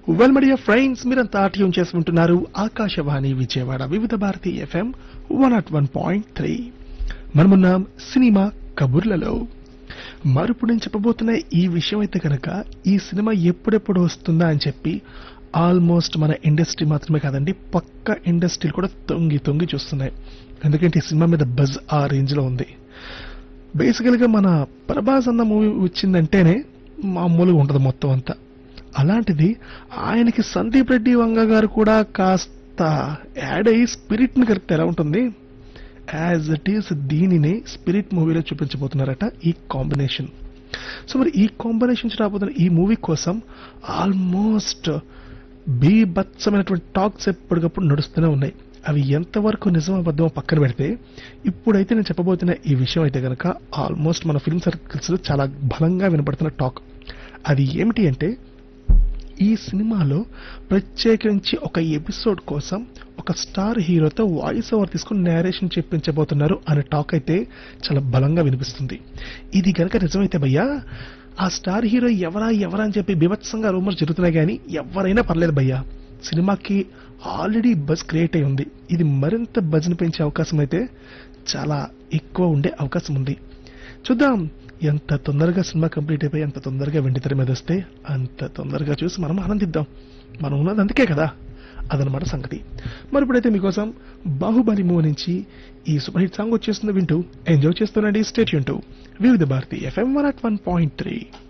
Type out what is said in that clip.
well media friends మీరంతా tune చేసుకుంటున్నారు Akashvani Vijayawada Vividh Bharati FM one naught one point three మనమున్నాం cinema కబుర్లలో మరిప్పుడు నేను చెప్పబోతున్న ఈ విషయం అయితే కనుక ఈ సినిమా ఎప్పుడెప్పుడు వస్తుందా అని చెప్పి ఆల్మోస్ట్ మన ఇండస్ట్రీ మాత్రమే కాదండి పక్క ఇండస్ట్రీలు కూడా తొంగి తొంగి చూస్తున్నాయి ఎందుకంటే ఈ సినిమా మీద బజ్ ఆ రేంజ్ లో ఉంది బేసికల్ గా మన ప్రభాస్ అన్న మూవీ వచ్చిందంటేనే మామూలుగా ఉంటది మొత్తం అంతా అలాంటిది ఆయనకి సందీప్ రెడ్డి వంగ గారు కూడా కాస్త యాడ్ అయ్యి స్పిరిట్ ని కలిపితే ఎలా ఉంటుంది యాజ్ ఇట్ ఈస్ దీనిని స్పిరిట్ మూవీలో చూపించబోతున్నారట ఈ కాంబినేషన్ సో మరి ఈ కాంబినేషన్ రాబోతున్న ఈ మూవీ కోసం ఆల్మోస్ట్ బీభత్సమైనటువంటి టాక్స్ ఎప్పటికప్పుడు నడుస్తూనే ఉన్నాయి అవి ఎంతవరకు నిజం అబద్ధమో పక్కన పెడితే ఇప్పుడైతే నేను చెప్పబోతున్న ఈ విషయం అయితే కనుక ఆల్మోస్ట్ మన ఫిల్మ్ సర్కిల్స్ లో చాలా బలంగా వినపడుతున్న టాక్ అది ఏమిటి అంటే ఈ సినిమాలో ప్రత్యేకించి ఒక ఎపిసోడ్ కోసం ఒక స్టార్ హీరోతో వాయిస్ ఓవర్ తీసుకుని నేరేషన్ చెప్పించబోతున్నారు అనే టాక్ అయితే చాలా బలంగా వినిపిస్తుంది ఇది గనక నిజమైతే భయ్యా ఆ స్టార్ హీరో ఎవరా ఎవరా అని చెప్పి బీభత్సంగా రూమర్స్ జరుగుతున్నాయి కానీ ఎవరైనా పర్లేదు భయ్యా సినిమాకి ఆల్రెడీ బజ్ క్రియేట్ అయి ఉంది ఇది మరింత బజ్ని పెంచే అవకాశం అయితే చాలా ఎక్కువ ఉండే అవకాశం ఉంది చూద్దాం ఎంత తొందరగా సినిమా కంప్లీట్ అయిపోయి ఎంత తొందరగా వెండితెర మీద వస్తే అంత తొందరగా చూసి మనం ఆనందిద్దాం మనం ఉన్నది అందుకే కదా అదనమాట సంగతి మరి ఇప్పుడైతే మీకోసం బాహుబలి మూవ్ నుంచి ఈ సూపర్ హిట్ సాంగ్ వచ్చేస్తుంది వింటూ ఎంజాయ్ చేస్తున్నది స్టేట్ యూన్ Vividh Bharati FM one naught one point three